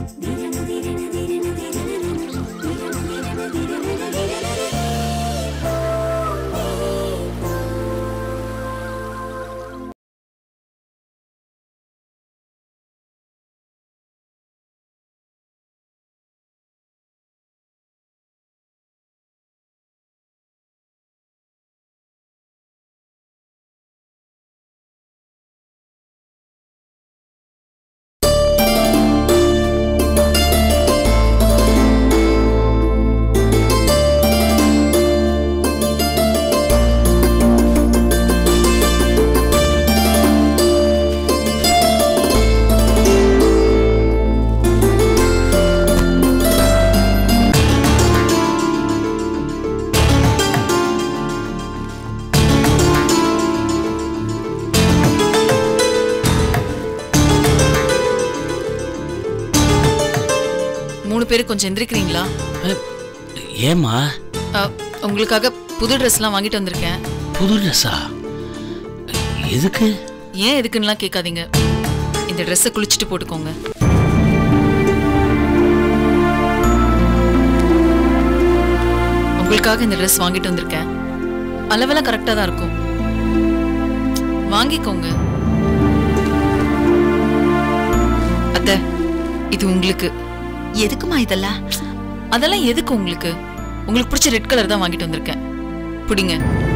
மூணு பேரும் கொஞ்சம் எந்திரிக்கிறீங்களா ஏமா அ, உங்களுக்காக புது ட்ரெஸ்லாம் வாங்கிட்டு வந்திருக்கேன் புது ட்ரெஸ்ஸா எதுக்கு ஏன் எதுக்குன்னுலாம் கேட்காதீங்க இந்த ட்ரெஸ்ஸை குளிச்சுட்டு போட்டுக்கோங்க உங்களுக்காக இந்த ட்ரெஸ் வாங்கிட்டு வந்திருக்கேன் அளவெல்லாம் கரெக்டாக தான் இருக்கும் வாங்கிக்கோங்க அத்தை இது உங்களுக்கு எதுக்குமா இதெல்லாம் அதெல்லாம் எதுக்கு உங்களுக்கு உங்களுக்கு பிடிச்ச ரெட் கலர் தான் வாங்கிட்டு வந்திருக்கேன் பிடிங்க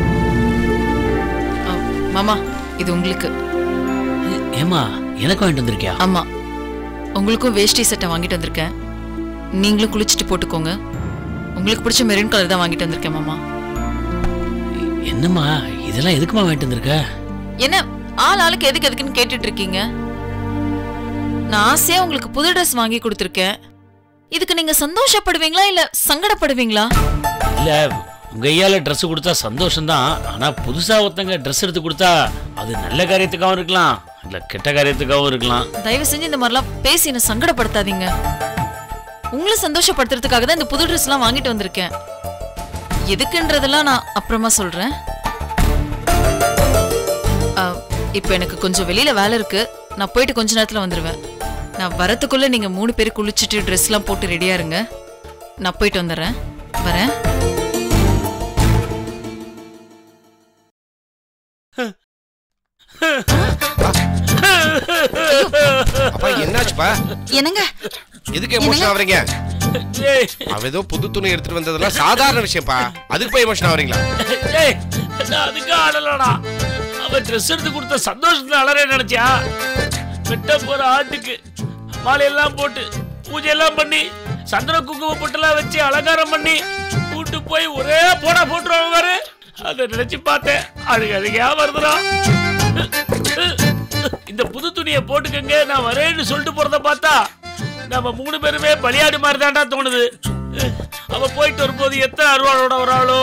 ஆ, மாமா இது உங்களுக்கு ஏமா எனக்கு வாங்கிட்டு வந்திருக்கியா ஆமா உங்களுக்கும் வேஷ்டி சட்டை வாங்கிட்டு வந்திருக்கேன் நீங்களும் குளிச்சுட்டு போட்டுக்கோங்க உங்களுக்கு பிடிச்ச மெரூன் கலர் தான் வாங்கிட்டு வந்திருக்கேன் மாமா என்னம்மா இதெல்லாம் எதுக்குமா வாங்கிட்டு வந்திருக்க என்ன ஆள் ஆளுக்கு எதுக்கு எதுக்குன்னு கேட்டுட்டு இருக்கீங்க நான் ஆசையா உங்களுக்கு புது ட்ரெஸ் வாங்கி கொடுத்துருக்கேன் இதுக்கு நீங்க சந்தோஷப்படுவீங்களா இல்ல சங்கடப்படுவீங்களா இல்ல உங்க ஐயால Dress கொடுத்தா சந்தோஷம்தான் ஆனா புதுசா ஒருத்தங்க Dress எடுத்து கொடுத்தா அது நல்ல காரியத்துக்காகவும் இருக்கலாம் இல்ல கெட்ட காரியத்துக்காகவும் இருக்கலாம் தயவு செஞ்சு இந்த மாதிரிலாம் பேசி என்ன சங்கடப்படுத்தாதீங்க உங்களை சந்தோஷப்படுத்துறதுக்காக தான் இந்த புது ட்ரெஸ்லாம் வாங்கிட்டு வந்திருக்கேன் எதுக்குன்றதெல்லாம் நான் அப்புறமா சொல்றேன் ஆ, இப்போ எனக்கு கொஞ்சம் வெளியில வேலை இருக்கு நான் போயிட்டு கொஞ்ச நேரத்துல வந்துடுவேன் நான் வரத்துக்குள்ள நீங்க மூணு பேர் குளிச்சுட்டு ட்ரெஸ்லாம் போட்டு ரெடியா இருங்க நான் போயிட்டு வந்துடுறேன் வரேன் அப்பா என்னாச்சுப்பா என்னங்க எதுக்கு எமோஷன் ஆவறீங்க ஏய், அவ ஏதோ புது துணி எடுத்துட்டு வந்ததெல்லாம் சாதாரண விஷயம்ப்பா அதுக்கு போய் எமோஷன் ஆவறீங்களா ஏய், நான் அதுக்கு ஆடலடா அவன் ட்ரெஸ் எடுத்து கொடுத்த சந்தோஷத்துல அலறே நினைச்சியா வெட்ட போற ஆட்டுக்கு மாலையெல்லாம் போட்டு பூஜையெல்லாம் பண்ணி சந்திர குங்கும பொட்டெல்லாம் வச்சு அலங்காரம் பண்ணி கூட்டு போய் ஒரே போடா போட்டுருவாங்க பாரு அதை நினைச்சு பார்த்தேன் அழுக அழுகையா வருதுடா இந்த புது துணியை போட்டுக்கங்க நான் வரேன்னு சொல்லிட்டு போறத பார்த்தா நம்ம மூணு பேருமே பலியாடு மாதிரி தான்டா தோணுது அவ போயிட்டு வரும்போது எத்தனை அருவாளோட வராளோ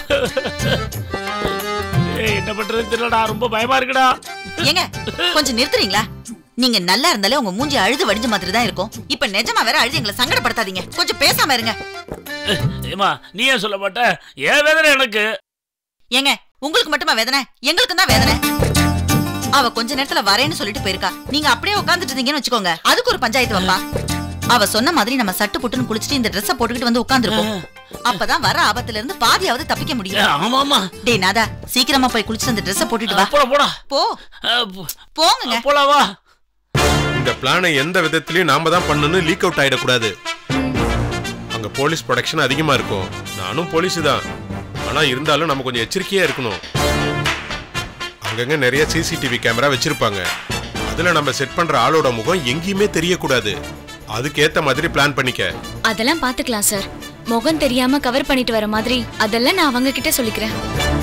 ஏய், என்ன பண்றது தெரியலடா ரொம்ப பயமா இருக்குடா ஏங்க கொஞ்சம் நிறுத்துறீங்களா நீங்க நல்லா இருந்தாலே உங்க மூஞ்சி அழுது வடிஞ்ச மாதிரி தான் இருக்கும் இப்ப நிஜமா வேற அழுது எங்களை சங்கடப்படுத்தாதீங்க கொஞ்சம் பேசாம இருங்க ஏமா நீ ஏன் சொல்ல மாட்ட ஏன் வேதனை எனக்கு ஏங்க உங்களுக்கு மட்டுமா வேதனை எங்களுக்கு தான் வேதனை அவ கொஞ்ச நேரத்துல வரேன்னு சொல்லிட்டு போயிருக்கா நீங்க அப்படியே உட்கார்ந்துட்டு இருந்தீங்கன்னு வச்சுக்கோங்க அதுக்கு ஒரு பஞ்சாயத்து வப்பா அவ சொன்ன மாதிரி நம்ம சட்டு புட்டுன்னு குளிச்சுட்டு இந்த ட்ரெஸ்ஸ போட்டுக்கிட்டு வந்து உட்கார்ந்துருப்போம் அப்பதான் வர ஆபத்துல இருந்து பாதியாவது தப்பிக்க ஏ, முடியும் ஆமாமா டேய் நாதா சீக்கிரமா போய் குளிச்சுட்டு அந்த ட்ரெஸ்ஸ போட்டுட்டு வா போடா போடா போ அஹ், போ- போங்க போலாம் வா இந்த பிளானை எந்த விதத்திலயும் நாம தான் பண்ணணும் லீக் அவுட் ஆயிடக்கூடாது அங்க போலீஸ் ப்ரொடக்ஷன் அதிகமா இருக்கும் நானும் போலீஸ் தான் ஆனா இருந்தாலும் நம்ம கொஞ்சம் எச்சரிக்கையா இருக்கணும் அங்கங்க நிறைய சிசிடிவி கேமரா வச்சிருப்பாங்க அதுல நம்ம செட் பண்ற ஆளோட முகம் எங்கேயுமே தெரியக்கூடாது அதுக்கேத்த மாதிரி பிளான் பண்ணிக்க அதெல்லாம் பாத்துக்கலாம் சார் முகம் தெரியாம கவர் பண்ணிட்டு வர மாதிரி அதெல்லாம் நான் அவங்க கிட்ட சொல்லிக்கிறேன்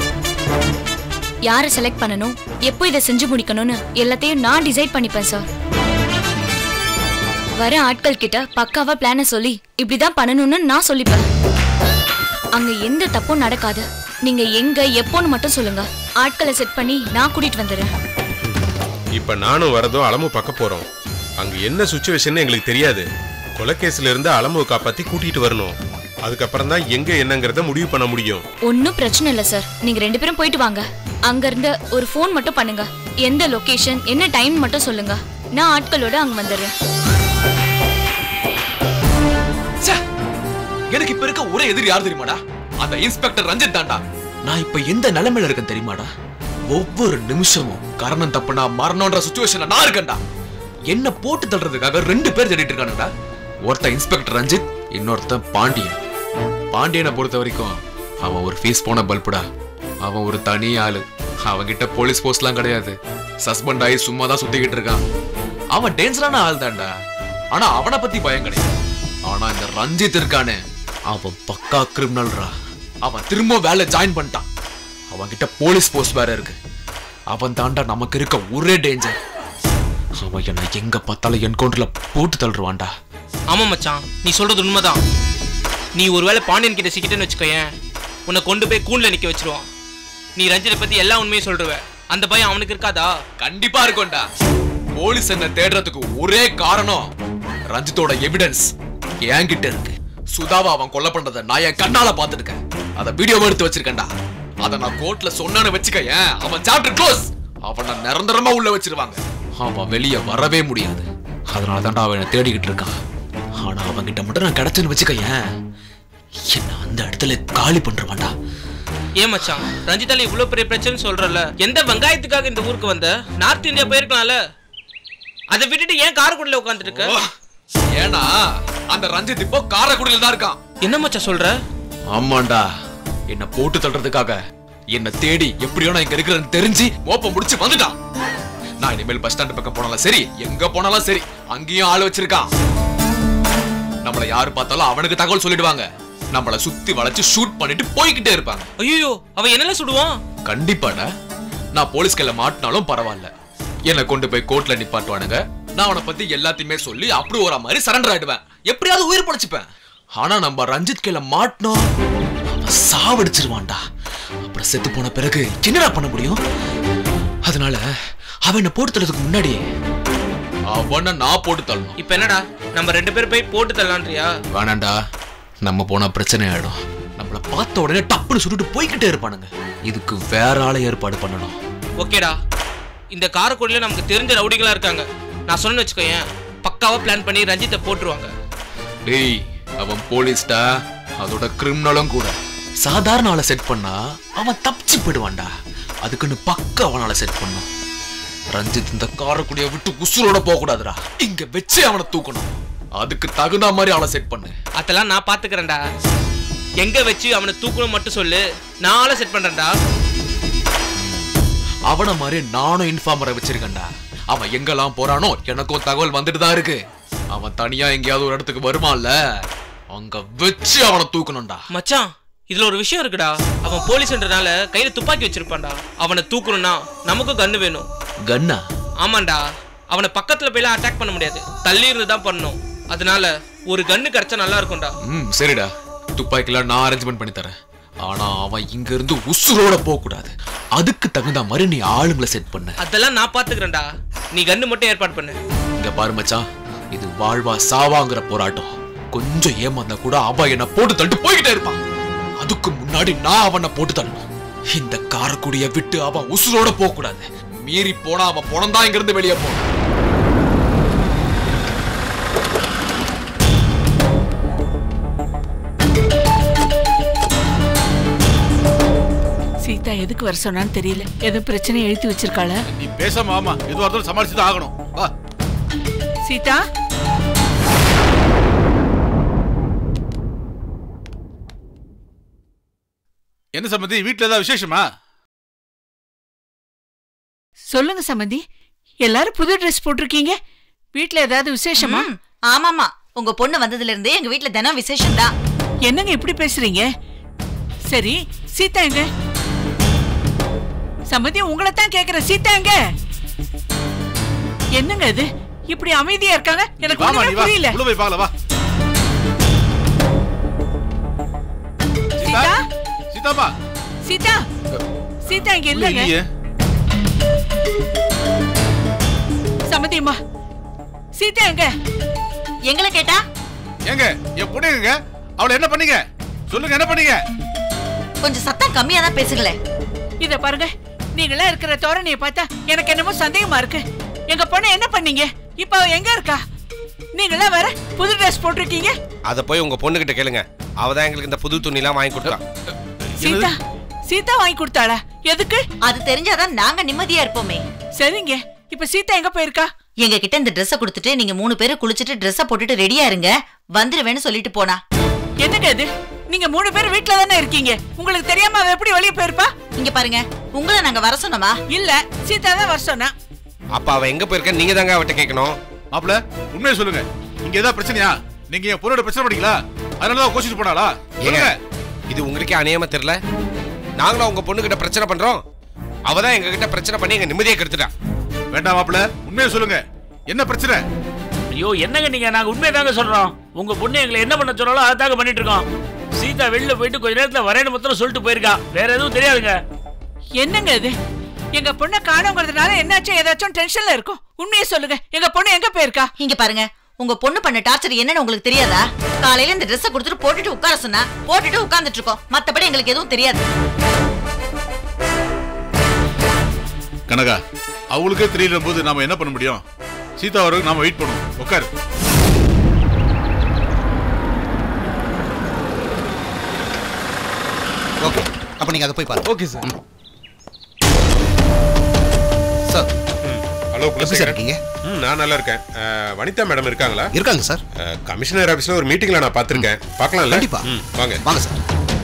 யாரை செலக்ட் பண்ணணும் எப்போ இதை செஞ்சு முடிக்கணும்னு எல்லாத்தையும் நான் டிசைட் பண்ணிப்பேன் சார் வர ஆட்கள் கிட்ட பக்காவா பிளான சொல்லி இப்படிதான் பண்ணணும்னு நான் சொல்லிப்பேன் அங்க எந்த தப்பும் நடக்காது நீங்க எங்க எப்போன்னு மட்டும் சொல்லுங்க ஆட்களை செட் பண்ணி நான் கூட்டிட்டு வந்துடுறேன் இப்ப நானும் வரதும் அலமு பார்க்க போறோம் அங்க என்ன சுச்சுவேஷன் எங்களுக்கு தெரியாது கொலைகேஸ்ல இருந்து அலமுவை காப்பாத்தி கூட்டிட்டு வரணும் அதுக்கப்புறம் தான் எங்க என்னங்கறத முடிவு பண்ண முடியும் ஒன்னும் பிரச்சனை இல்ல சார் நீங்க ரெண்டு பேரும் போயிட்டு வாங்க அங்க இருந்து ஒரு ஃபோன் மட்டும் பண்ணுங்க எந்த லொகேஷன் என்ன டைம் மட்டும் சொல்லுங்க நான் ஆட்களோட அங்க வந்துடுறேன் எனக்கு இப்ப இருக்க ஒரே எதிரி யார் தெரியுமாடா அந்த இன்ஸ்பெக்டர் ரஞ்சித் தான்டா நான் இப்ப எந்த நிலைமையில இருக்கேன் தெரியுமாடா ஒவ்வொரு நிமிஷமும் கரணம் தப்புனா மரணம்ன்ற சுச்சுவேஷன்ல நான் இருக்கேன்டா என்ன போட்டு தள்ளுறதுக்காக ரெண்டு பேர் தேடிட்டு இருக்கானுடா ஒருத்தன் இன்ஸ்பெக்டர் ரஞ்சித் இன்னொருத்தன் பாண்டியன் பாண்டியனை பொறுத்த வரைக்கும் அவன் ஒரு ஃபீஸ் போன பல்புடா அவன் ஒரு தனி ஆளு அவன்கிட்ட போலீஸ் போஸ்ட்லாம் கிடையாது சஸ்பெண்ட் ஆகி சும்மா தான் சுத்திக்கிட்டு இருக்கான் அவன் டேஞ்சரான ஆள் தான்டா ஆனா அவனை பத்தி பயம் கிடையாது ஆனா இந்த ரஞ்சித் இருக்கானே அவன் பக்கா கிரிமினல்ரா அவன் திரும்ப வேலை ஜாயின் பண்ணிட்டான் அவன் கிட்ட போலீஸ் போஸ்ட் வேற இருக்கு அவன் தாண்டா நமக்கு இருக்க ஒரே டேஞ்சர் அவன் என்ன எங்க பார்த்தாலும் என்கவுண்டர்ல போட்டு தள்ளுவான்டா ஆமா மச்சான் நீ சொல்றது உண்மைதான் நீ ஒருவேளை பாண்டியன் கிட்ட சிக்கிட்டேன்னு வச்சுக்கோயேன் உன்னை கொண்டு போய் கூண்ல நிக்க வச்சிருவான் நீ ரஞ்சித்தை பத்தி எல்லா உண்மையும் சொல்லுவ அந்த பயம் அவனுக்கு இருக்காதா கண்டிப்பா இருக்கும்டா போலீஸ் என்ன தேடுறதுக்கு ஒரே காரணம் ரஞ்சித்தோட எவிடன்ஸ் என்கிட்ட இருக்கு சுதாவை அவன் கொலை பண்றத நான் என் கண்ணால பாத்துருக்கேன் அத வீடியோ எடுத்து வச்சிருக்கேன்டா அத நான் கோர்ட்ல சொன்னேன்னு வச்சுக்கயேன் அவன் சாப்டர் க்ளோஸ் அவனை நிரந்தரமா உள்ள வச்சிருவாங்க அவன் வெளிய வரவே முடியாது அதனால தான்டா அவன் என்னை தேடிக்கிட்டு இருக்கான் ஆனா அவன்கிட்ட மட்டும் நான் கிடைச்சேன்னு வச்சுக்கயேன் என்ன அந்த இடத்துல காலி பண்ணிருவான்டா ஏன் மச்சான் ரஞ்சிதால இவ்வளவு பெரிய பிரச்சனை சொல்றல எந்த வெங்காயத்துக்காக இந்த ஊருக்கு வந்த நார்த் இந்தியா போயிருக்கலாம்ல அதை விட்டுட்டு ஏன் காரைக்குடியில உட்காந்துட்டு இருக்க ஓ, ஏன்னா அந்த ரஞ்சித் இப்போ காரைக்குடியில தான் இருக்கான் என்ன மச்சான் சொல்ற ஆமாண்டா என்ன போட்டு தள்ளுறதுக்காக என்ன தேடி எப்படியோ நான் இங்க இருக்கிறேன்னு தெரிஞ்சு மோப்பம் முடிச்சு வந்துட்டான் நான் இனிமேல் பஸ் ஸ்டாண்ட் பக்கம் போனாலும் சரி எங்க போனாலும் சரி அங்கேயும் ஆள் வச்சிருக்கான் நம்மள யாரு பார்த்தாலும் அவனுக்கு தகவல் சொல்லிடுவாங்க நம்மள சுத்தி வளைச்சு ஷூட் பண்ணிட்டு போய்கிட்டே இருப்பாங்க ஐயோ அவன் என்னல சுடுவான் கண்டிப்பாடா நான் போலீஸ் கையில மாட்டினாலும் பரவாயில்ல என்னை கொண்டு போய் கோர்ட்ல நிப்பாட்டுவானுங்க நான் அவனை பத்தி எல்லாத்தையுமே சொல்லி அப்படி ஒரு மாதிரி சரண்டர் ஆயிடுவேன் எப்படியாவது உயிர் பொழைச்சுப்பேன் ஆனா நம்ம ரஞ்சித் கையில மாட்டினோம் அவன் சாவடிச்சிருவான்டா அப்புறம் செத்து போன பிறகு என்னடா பண்ண முடியும் அதனால அவன் என்ன போட்டு தள்ளதுக்கு முன்னாடி அவனை நான் போட்டு தள்ளணும் இப்ப என்னடா நம்ம ரெண்டு பேரும் போய் போட்டு தரலான்றியா வேணாண்டா நம்ம போனா பிரச்சனை ஆயிடும் நம்மள பார்த்த உடனே டப்புன்னு சுட்டுட்டு போய்கிட்டே இருப்பானுங்க இதுக்கு வேற ஆளை ஏற்பாடு பண்ணணும் ஓகேடா இந்த காரைக்குடியில நமக்கு தெரிஞ்ச ரவுடிகளா இருக்காங்க நான் சொன்னேன்னு வச்சுக்கோயேன் பக்காவா பிளான் பண்ணி ரஞ்சித்தை போட்டுருவாங்க டேய் அவன் போலீஸ்டா அதோட கிரிமினலும் கூட சாதாரண ஆளை செட் பண்ணா அவன் தப்பிச்சு போயிடுவான்டா அதுக்குன்னு பக்க அவனால செட் பண்ணும் ரஞ்சித் இந்த காரக்குடிய விட்டு உசுரோட போக கூடாதுடா இங்க வச்சு அவனை தூக்கணும் அதுக்கு தகுந்த மாதிரி ஆளை செட் பண்ணு அதெல்லாம் நான் பாத்துக்கிறேன்டா எங்க வச்சு அவனை தூக்கணும் மட்டும் சொல்லு நான் ஆளை செட் பண்றேன்டா அவன மாதிரி நானும் இன்ஃபார்மரை வச்சிருக்கேன்டா அவன் எங்கெல்லாம் போறானோ எனக்கும் தகவல் வந்துட்டு தான் இருக்கு அவன் தனியா எங்கேயாவது ஒரு இடத்துக்கு வருமான்ல அங்க வச்சு அவனை தூக்கணும்டா மச்சான் இதுல ஒரு விஷயம் இருக்குடா அவன் போலீஸ்ன்றனால கையில துப்பாக்கி வச்சிருப்பான்டா அவனை தூக்கணும்னா நமக்கும் கண்ணு வேணும் கண்ணா ஆமாண்டா அவனை பக்கத்துல போய்லாம் அட்டாக் பண்ண முடியாது தள்ளி இருந்து தான் பண்ணணும் அதனால ஒரு கண்ணு கிடைச்சா நல்லா இருக்கும்டா ம் சரிடா துப்பாக்கிலாம் நான் அரேஞ்ச்மெண்ட் பண்ணி தரேன் ஆனா அவன் இங்க இருந்து உசுரோட போக கூடாது அதுக்கு தகுந்த மாதிரி நீ ஆளுங்களை செட் பண்ணு அதெல்லாம் நான் பாத்துக்கிறேன்டா நீ கண்ணு மட்டும் ஏற்பாடு பண்ணு இங்க பாரு மச்சான் இது வாழ்வா சாவாங்கிற போராட்டம் கொஞ்சம் ஏமாந்தா கூட அவன் என்ன போட்டு தள்ளிட்டு போய்கிட்டே இருப்பான் அதுக்கு முன்னாடி நான் அவனை போட்டு தள்ளணும் இந்த காரக்குடிய விட்டு அவன் உசுரோட போக கூடாது மீறி போனா அவன் போனதான் இங்க இருந்து வெளியே போகணும் சீதா எதுக்கு வர சொன்னான்னு தெரியல எதுவும் பிரச்சனை எழுதி வச்சிருக்காள நீ பேசாம ஆமா எதுவா இருந்தாலும் சமாளிச்சு தான் ஆகணும் வா சீதா என்ன சம்பந்தி வீட்ல ஏதாவது விசேஷமா சொல்லுங்க சம்மந்தி எல்லாரும் புது ட்ரெஸ் போட்டிருக்கீங்க வீட்ல ஏதாவது விசேஷமா ம், ஆமாமா உங்க பொண்ணு வந்ததுல இருந்து எங்க வீட்ல தினம் விசேஷம் தான் என்னங்க இப்படி பேசுறீங்க சரி சீதா எங்க சம்மந்தி உங்களை தான் கேக்குற சீதா எங்க என்னங்க இது இப்படி அமைதியா இருக்காங்க எனக்கு வாமா ஒண்ணுமே நீ வா புரியல உள்ள போய் பார்க்கல வா சீதா சீதாமா சீதா சீதா இங்க இல்லங்க இல்லையே சம்மதியம்மா சீதா எங்க எங்களை கேட்டா ஏங்க என் பொண்ணு எங்க அவளை என்ன பண்ணீங்க சொல்லுங்க என்ன பண்ணீங்க கொஞ்சம் சத்தம் கம்மியா தான் பேசுங்களேன் இத பாருங்க நீங்களா இருக்கிற தோரணைய பார்த்தா எனக்கு என்னமோ சந்தேகமா இருக்கு எங்க பொண்ணு என்ன பண்ணீங்க இப்ப அவ எங்க இருக்கா நீங்களா வேற புது ட்ரெஸ் போட்டிருக்கீங்க அதை போய் உங்க பொண்ணுகிட்ட கேளுங்க அவ தான் எங்களுக்கு இந்த புது துணிலாம் வாங்கி கொடுத்தா சீதா சீதா வாங்கி கொடுத்தாளா எதுக்கு அது தெரிஞ்சாதான் நாங்க நிம்மதியா இருப்போமே சரிங்க இப்ப சீதா எங்க போயிருக்கா எங்க கிட்ட இந்த Dress-அ கொடுத்துட்டு நீங்க மூணு பேரும் குளிச்சிட்டு Dress-அ போட்டுட்டு ரெடியா இருங்க வந்துருவேன்னு சொல்லிட்டு போனா என்னங்க இது நீங்க மூணு பேர் வீட்ல தானே இருக்கீங்க உங்களுக்கு தெரியாம அவ எப்படி வெளிய போயிருப்பா இங்க பாருங்க உங்களை நாங்க வர சொன்னோமா இல்ல சீதா தான் வர சொன்னா அப்ப அவ எங்க போயிருக்க நீங்க தாங்க அவட்ட கேட்கணும் மாப்பிள உண்மையை சொல்லுங்க இங்க ஏதாவது பிரச்சனையா நீங்க என் பொண்ணோட பிரச்சனை பண்ணீங்களா அதனாலதான் கோச்சிட்டு போனாளா ஏங்க சொல்லுங்க இது உங்களுக்கே அநியமா தெரியல நாங்களும் உங்க பொண்ணு கிட்ட பிரச்சனை பண்றோம் அவ தான் எங்க கிட்ட பிரச்சனை பண்ணி எங்க நிம்மதியை கெடுத்துட்டா வேண்டாம் மாப்பிள உண்மையை சொல்லுங்க என்ன பிரச்சனை ஐயோ என்னங்க நீங்க நாங்க உண்மையை தாங்க சொல்றோம் உங்க பொண்ணு எங்களை என்ன பண்ண சொன்னாலும் அதை தாங்க பண்ணிட்டு இருக்கோம் சீதா வெளில போயிட்டு கொஞ்ச நேரத்துல வரேன்னு மொத்தம் சொல்லிட்டு போயிருக்கா வேற எதுவும் தெரியாதுங்க என்னங்க இது எங்க பொண்ணை காணோங்கிறதுனால என்னாச்சும் ஏதாச்சும் டென்ஷன்ல இருக்கும் உண்மையை சொல்லுங்க எங்க பொண்ணு எங்க போயிருக்கா இங்க பாருங்க உங்க பொண்ணு பண்ண டார்ச்சர் என்னன்னு உங்களுக்கு தெரியாதா காலையில இந்த Dress-அ கொடுத்துட்டு போட்டுட்டு உட்கார சொன்னா போட்டுட்டு உட்கார்ந்துட்டு இருக்கோம் மத்தபடி எங்களுக்கு எதுவும் தெரியாது கனகா அவங்களுக்கே தெரியல போது நாம என்ன பண்ண முடியும் சீதா வரைக்கும் நாம வெயிட் பண்ணுவோம் உட்காரு ஓகே அப்ப நீங்க அதை போய் பாருங்க ஓகே சார் சார் ஹலோ எப்படி சார் குலசேகரன் இருக்கீங்க ம் நான் நல்லா இருக்கேன் அஹ், வனிதா மேடம் இருக்காங்களா இருக்காங்க சார் அஹ், கமிஷனர் ஆபீஸ்ல ஒரு மீட்டிங்ல நான் பார்த்திருக்கேன் பார்க்கலாம்ல கண்டிப்பா. ம், வாங்க வாங்க sir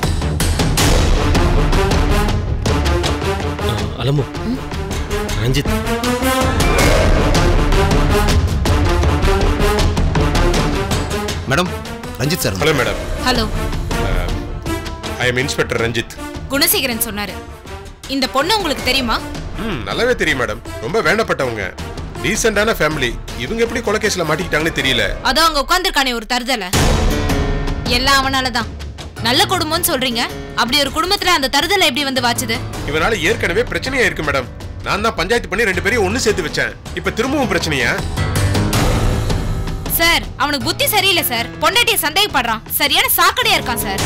Alamu Ranjith madam Ranjith sir hello madam hello I am inspector Ranjith Gunasekaran சொன்னாரு இந்த பொண்ணு உங்களுக்கு தெரியுமா ம் நல்லாவே தெரியும் மேடம் ரொம்ப வேண்டப்பட்டவங்க டீசெண்டான ஃபேமிலி இவங்க எப்படி கொலைகேஸ்ல மாட்டிக்கிட்டாங்கன்னு தெரியல அதோ அங்க உட்கார்ந்துருக்கானே ஒரு தருதல எல்லாம் அவனாலதான் நல்ல குடும்பம்னு சொல்றீங்க அப்படி ஒரு குடும்பத்துல அந்த தருதலை எப்படி வந்து வாச்சுது இவனால ஏற்கனவே பிரச்சனையா இருக்கு மேடம் நான் தான் பஞ்சாயத்து பண்ணி ரெண்டு பேரையும் ஒண்ணு சேர்த்து வச்சேன் இப்ப திரும்பவும் பிரச்சனையா சார் அவனுக்கு புத்தி சரியில்லை சார் பொண்டாட்டிய சந்தேகப்படுறான் சரியான சாக்கடையா இருக்கான் சார்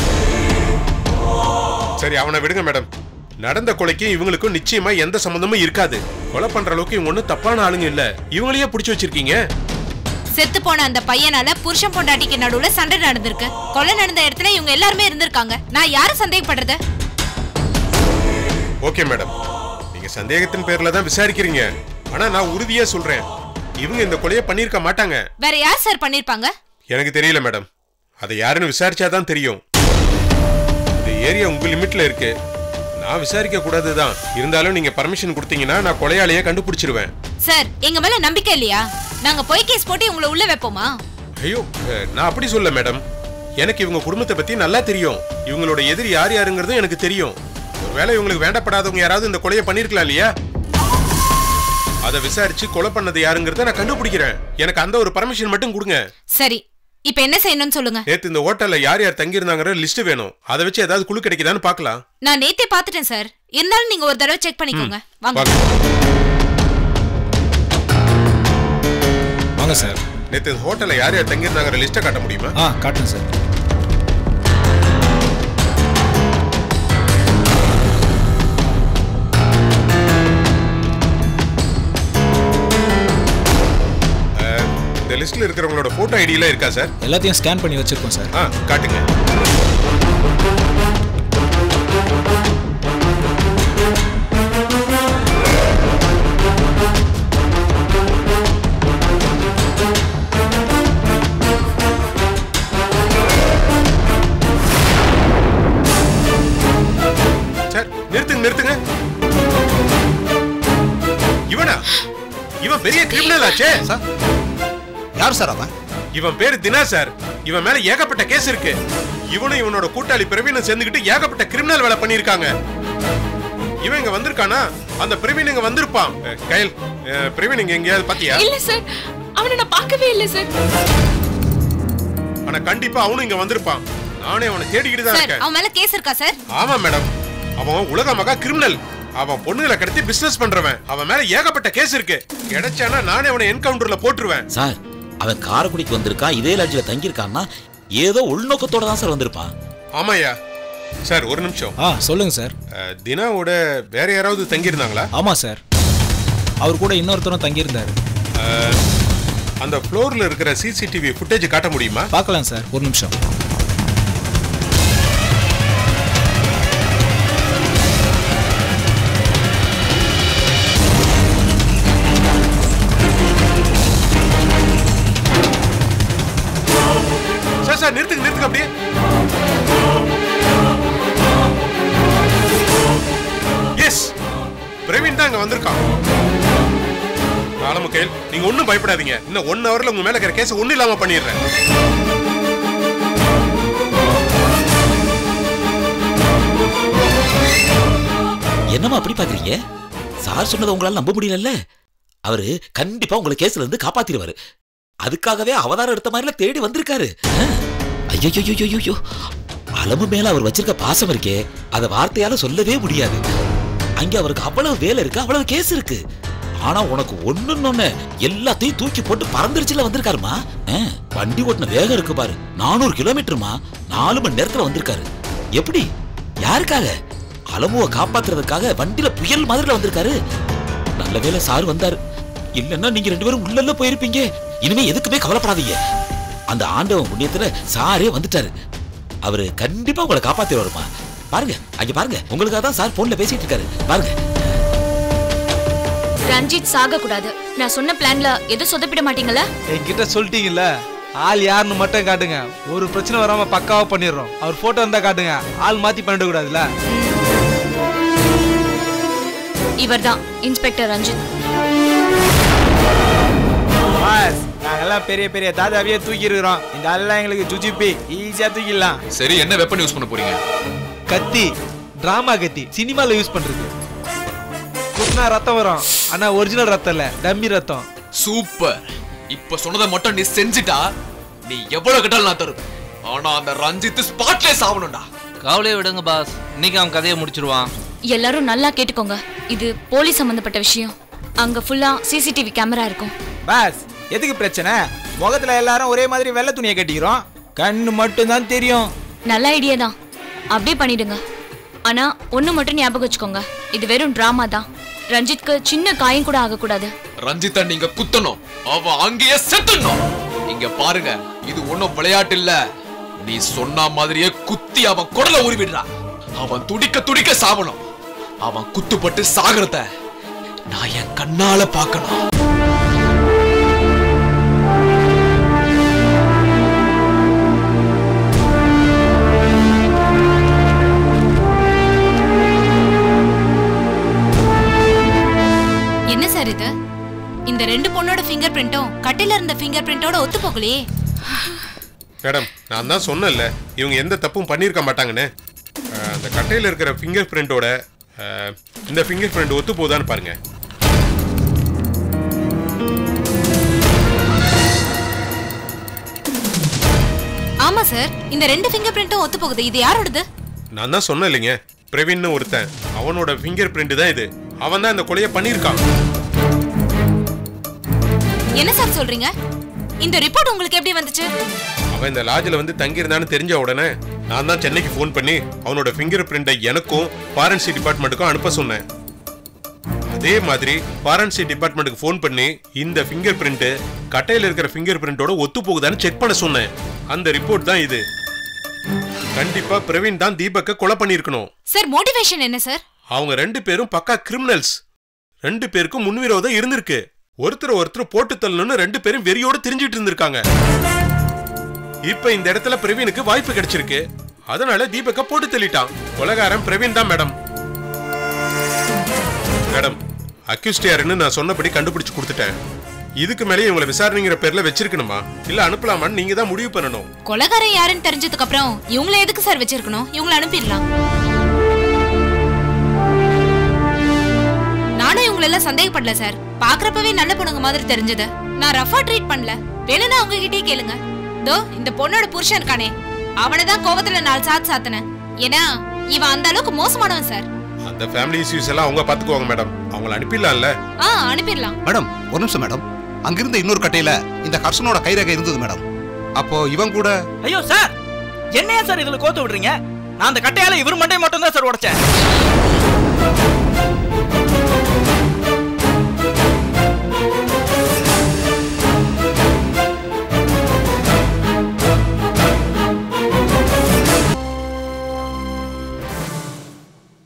சரி அவனை விடுங்க மேடம் நடந்த கொலைக்கும் இவங்களுக்கும் நிச்சயமா எந்த சம்பந்தமும் இருக்காது கொலை பண்ற அளவுக்கு இவங்க ஒண்ணும் தப்பான ஆளுங்க இல்ல இவங்களையே புடிச்சு வச்சிருக்கீங்க செத்து போன அந்த பையனால புருஷன் பொண்டாட்டிக்கு நடுவுல சண்டை நடந்திருக்கு கொலை நடந்த இடத்துல இவங்க எல்லாருமே இருந்திருக்காங்க நான் யாரை சந்தேகப்படுறது ஓகே மேடம் நீங்க சந்தேகத்தின் பேர்ல தான் விசாரிக்கிறீங்க ஆனா நான் உறுதியா சொல்றேன் இவங்க இந்த கொலையை பண்ணியிருக்க மாட்டாங்க வேற யார் சார் பண்ணிருப்பாங்க எனக்கு தெரியல மேடம் அதை யாருன்னு விசாரிச்சாதான் தெரியும் இந்த ஏரியா உங்க லிமிட்ல இருக்கு நான் விசாரிக்க கூடாதுதான் இருந்தாலும் நீங்க பர்மிஷன் கொடுத்தீங்கன்னா நான் கொலையாளியை கண்டுபிடிச்சிருவேன் சார் எங்க மேல நம்பிக்கை இல்லையா நாங்க பொய் கேஸ் போட்டு உங்களை உள்ள வைப்போமா ஐயோ அஹ், நான் அப்படி சொல்ல மேடம் எனக்கு இவங்க குடும்பத்தை பத்தி நல்லா தெரியும் இவங்களோட எதிரி யார் யாருங்கிறதும் எனக்கு தெரியும் ஒருவேளை இவங்களுக்கு வேண்டப்படாதவங்க யாராவது இந்த கொலையை பண்ணிருக்கலாம் இல்லையா அதை விசாரிச்சு கொலை பண்ணது யாருங்கிறத நான் கண்டுபிடிக்கிறேன் எனக்கு அந்த ஒரு பர்மிஷன் மட்டும் கொடுங்க சரி இப்ப என்ன செய்யணும்னு சொல்லுங்க நேத்து இந்த ஹோட்டல்ல யார் யார் தங்கியிருந்தாங்கிற லிஸ்ட் வேணும் அதை வச்சு ஏதாவது குழு கிடைக்குதான்னு பார்க்கலாம் நான் நேத்தே பாத்துட்டேன் சார் இருந்தாலும் நீங்க ஒரு தடவை செக் பண்ணிக்கோங்க வாங்க வாங்க. வாங்க சார் நேத்து இந்த ஹோட்டல்ல யார் யார் தங்கியிருந்தாங்கிற லிஸ்ட்டை காட்ட முடியுமா ஆ காட்டுங்க சார் அஹ், இந்த லிஸ்ட்ல இருக்கிறவங்களோட போட்டோ ஐடியெல்லாம் இருக்கா சார் எல்லாத்தையும் ஸ்கேன் பண்ணி வச்சிருக்கோம் சார் ஆ காட்டுங்க சார் நிறுத்துங்க நிறுத்துங்க இவனா இவன் பெரிய கிரிமினல் ஆச்சே சார் யார் சார் அவன் இவன் பேரு தினா சார் இவன் மேல ஏகப்பட்ட கேஸ் இருக்கு இவனும் இவனோட கூட்டாளி பிரவீனும் சேர்ந்துக்கிட்டு ஏகப்பட்ட கிரிமினல் வேலை பண்ணிருக்காங்க இவன் இங்க வந்திருக்கானா அந்த பிரவீன் இங்க வந்திருப்பான் அஹ், கயல் அஹ், பிரவீன் இங்க எங்கேயாவது பாத்தியா இல்ல சார் அவனை நான் பார்க்கவே இல்லை சார் ஆனா கண்டிப்பா அவனும் இங்க வந்திருப்பான் நானே அவனை தேடிக்கிட்டு தான் சார் இருக்கேன் அவன் மேல கேஸ் இருக்கா சார் ஆமா மேடம் அவன் உலக மகா கிரிமினல் அவன் பொண்ணுகளை கடத்தி பிசினஸ் பண்றவன் அவன் மேல ஏகப்பட்ட கேஸ் இருக்கு கிடைச்சானா நானே அவனை என்கவுண்டர்ல போட்டுருவேன் சார் அவன் காரைக்குடிக்கு வந்திருக்கான் இதே லாட்ஜில் தங்கியிருக்கான்னா ஏதோ உள்நோக்கத்தோட தான் சார் வந்திருப்பான் ஆமாய்யா சார் ஒரு நிமிஷம் ஆ சொல்லுங்க சார் அஹ், தினாவோட வேற யாராவது தங்கியிருந்தாங்களா ஆமா சார் அவர் கூட இன்னொருத்தரும் தங்கியிருந்தாரு அஹ், அந்த ஃப்ளோர்ல இருக்கிற சிசிடிவி ஃபுட்டேஜ் காட்ட முடியுமா பார்க்கலாம் சார் ஒரு நிமிஷம் சார் நிறுத்துங்க நிறுத்துங்க அப்படியே எஸ் பிரவீன் தான் அங்க வந்திருக்கான் ஆலமுகையில் நீங்க ஒண்ணும் பயப்படாதீங்க இன்னும் ஒன் ஹவர்ல உங்க மேல இருக்கிற கேஸ் ஒண்ணும் இல்லாம பண்ணிடுறேன் என்னம்மா அப்படி பாக்குறீங்க சார் சொன்னதை உங்களால நம்ப முடியலல்ல அவரு கண்டிப்பா உங்களை கேஸ்ல இருந்து காப்பாத்திடுவாரு அதுக்காகவே அவதாரம் எடுத்த மாதிரில தேடி வந்திருக்காரு ஐயோ அலமு மேல அவர் வச்சிருக்க பாசம் இருக்கே அத வார்த்தையால சொல்லவே முடியாது அங்க அவருக்கு அவ்வளவு வேலை இருக்கு அவ்வளவு கேஸ் இருக்கு ஆனா உனக்கு ஒண்ணுன்னு எல்லாத்தையும் தூக்கி போட்டு பறந்துருச்சுல வந்திருக்காருமா ஆ, வண்டி ஓட்டின வேகம் இருக்கு பாரு நானூறு கிலோமீட்டருமா நாலு மணி நேரத்துல வந்திருக்காரு எப்படி யாருக்காக அலமுவை காப்பாத்துறதுக்காக வண்டியில புயல் மாதிரில வந்திருக்காரு நல்ல வேளை சார் வந்தாரு இல்லன்னா நீங்க ரெண்டு பேரும் உள்ளல்ல போயிருப்பீங்க இனிமே எதுக்குமே கவலைப்படாதீங்க அந்த ஆண்டவன் புண்ணியத்துல சாரே வந்துட்டாரு அவரு கண்டிப்பா உங்களை காப்பாத்தி வருமா பாருங்க அங்க பாருங்க உங்களுக்காக தான் சார் போன்ல பேசிட்டு இருக்காரு பாருங்க ரஞ்சித் சாக கூடாது நான் சொன்ன பிளான்ல எதுவும் சொதப்பிட மாட்டீங்களா என்கிட்ட சொல்லிட்டீங்கல்ல ஆள் யாருன்னு மட்டும் காட்டுங்க ஒரு பிரச்சனை வராம பக்காவா பண்ணிடுறோம் அவர் போட்டோ இருந்தா காட்டுங்க ஆள் மாத்தி பண்ணிட கூடாதுல்ல இவர்தான் இன்ஸ்பெக்டர் ரஞ்சித் பாஸ் நாங்கெல்லாம் பெரிய பெரிய தாதாவையே தூக்கி இருக்கிறோம் இந்த ஆள்லாம் எங்களுக்கு ஜுஜிபி ஈஸியா தூக்கிடலாம் சரி என்ன வெப்பன் யூஸ் பண்ண போறீங்க கத்தி டிராமா கத்தி சினிமால யூஸ் பண்றது குத்துனா ரத்தம் வரும் ஆனா ஒரிஜினல் ரத்தம் இல்ல டம்மி ரத்தம் சூப்பர் இப்ப சொன்னதை மட்டும் நீ செஞ்சுட்டா நீ எவ்வளவு கேட்டாலும் நான் தருவேன் ஆனா அந்த ரஞ்சித் ஸ்பாட்லயே சாவணும்டா கவலையை விடுங்க பாஸ் இன்னைக்கு அவன் கதையை முடிச்சிருவான் எல்லாரும் நல்லா கேட்டுக்கோங்க இது போலீஸ் சம்பந்தப்பட்ட விஷயம் அங்க ஃபுல்லா சிசிடிவி கேமரா இருக்கும் பாஸ் எதுக்கு பிரச்சனை முகத்துல எல்லாரும் ஒரே மாதிரி வெள்ளை துணியை கட்டிக்கிறோம் கண்ணு மட்டும் தான் தெரியும் நல்ல ஐடியா தான் அப்படியே பண்ணிடுங்க ஆனா ஒண்ணு மட்டும் ஞாபகம் வச்சுக்கோங்க இது வெறும் டிராமா தான் ரஞ்சித்க்கு சின்ன காயம் கூட ஆகக்கூடாது ரஞ்சித்தை நீங்க குத்தணும் அவன் அங்கேயே செத்துடணும் இங்க பாருங்க இது ஒண்ணும் விளையாட்டு இல்ல நீ சொன்ன மாதிரியே குத்தி அவன் குடல உருவிடுறா அவன் துடிக்க துடிக்க சாவணும் அவன் குத்துப்பட்டு சாகிறத நான் என் கண்ணால பார்க்கணும் என்ன சார் இது இந்த ரெண்டு பொண்ணோட ஃபிங்கர் பிரிண்ட்டும் கட்டையில இருந்த ஃபிங்கர் பிரிண்டோட ஒத்து போகலையே மேடம் நான் தான் சொன்னேன்ல இவங்க எந்த தப்பும் பண்ணியிருக்க மாட்டாங்கன்னு அஹ், அந்த கட்டையில் இருக்கிற ஃபிங்கர் பிரிண்டோட இந்த ஃபிங்கர் பிரிண்ட் ஒத்து போகுதான்னு பாருங்க ஆமா சார் இந்த ரெண்டு ஃபிங்கர் பிரிண்ட்டும் ஒத்து போகுது இது யாரோடது நான் தான் சொன்னேன் இல்லைங்க பிரவீன்னு ஒருத்தன் அவனோட ஃபிங்கர் பிரிண்ட் தான் இது அவன் தான் இந்த கொலையை பண்ணியிருக்கான் என்ன சார் சொல்றீங்க இந்த ரிப்போர்ட் உங்களுக்கு எப்படி வந்துச்சு அவன் இந்த லாட்ஜில் வந்து தங்கியிருந்தான்னு தெரிஞ்ச உடனே நான் தான் சென்னைக்கு ஃபோன் பண்ணி அவனோட ஃபிங்கர் பிரிண்டை எனக்கும் ஃபாரன்சி டிபார்ட்மெண்ட்டுக்கும் அனுப்ப சொன்னேன் அதே மாதிரி ஃபாரன்சி டிபார்ட்மெண்ட்டுக்கு ஃபோன் பண்ணி இந்த ஃபிங்கர் பிரிண்ட் கட்டையில் இருக்கிற ஃபிங்கர் பிரிண்டோட ஒத்து போகுதான்னு செக் பண்ண சொன்னேன் அந்த ரிப்போர்ட் தான் இது கண்டிப்பா பிரவீன் தான் தீபக்கை கொலை பண்ணியிருக்கணும் சார் மோட்டிவேஷன் என்ன சார் அவங்க ரெண்டு பேரும் பக்கா கிரிமினல்ஸ் ரெண்டு பேருக்கும் முன்விரோதம் இருந்திருக்கு ஒருத்தர் ஒருத்தர் போட்டு தள்ளணும்னு ரெண்டு பேரும் வெறியோட திரிஞ்சிட்டு இருந்திருக்காங்க இப்ப இந்த இடத்துல பிரவீனுக்கு வாய்ப்பு கிடைச்சிருக்கு அதனால தீபக்க போட்டு தள்ளிட்டான் கொலகாரன் பிரவீன் தான் மேடம் மேடம் அக்யூஸ்ட் யாருன்னு நான் சொன்னபடி கண்டுபிடிச்சு கொடுத்துட்டேன் இதுக்கு மேலே இவங்களை விசாரணைங்கிற பேர்ல வச்சிருக்கணுமா இல்ல அனுப்பலாமான்னு நீங்க தான் முடிவு பண்ணணும் கொலகாரன் யாருன்னு தெரிஞ்சதுக்கு அப்புறம் இவங்கள எதுக்கு சார் வச்சிருக்கணும் இவங்கள அனுப்பிடலாம் நானும் இவங்கள எல்லாம் சந்தேகப்படல சார் பாக்குறப்பவே நல்ல பொண்ணுங்க மாதிரி தெரிஞ்சது நான் ரஃபா ட்ரீட் பண்ணல வேணும்னா அவங்க கிட்டயே கேளுங்க தோ இந்த பொண்ணோட புருஷன் இருக்கானே அவனை தான் கோவத்துல நாலு சாத்து சாத்தினேன் ஏன்னா இவன் அந்த அளவுக்கு மோசமானவன் சார் அந்த ஃபேமிலி இஷ்யூஸ் எல்லாம் அவங்க பாத்துக்குவாங்க மேடம் அவங்கள அனுப்பிடலாம்ல ஆ அனுப்பிடலாம் மேடம் ஒரு நிமிஷம் மேடம் அங்கிருந்த இன்னொரு கட்டையில இந்த ஹர்ஷனோட கைரேகை இருந்தது மேடம் அப்போ இவன் கூட ஐயோ சார் என்னையா சார் இதுல கோத்து விடுறீங்க நான் அந்த கட்டையால இவர் மண்டை மட்டும் தான் சார் உடைச்சேன்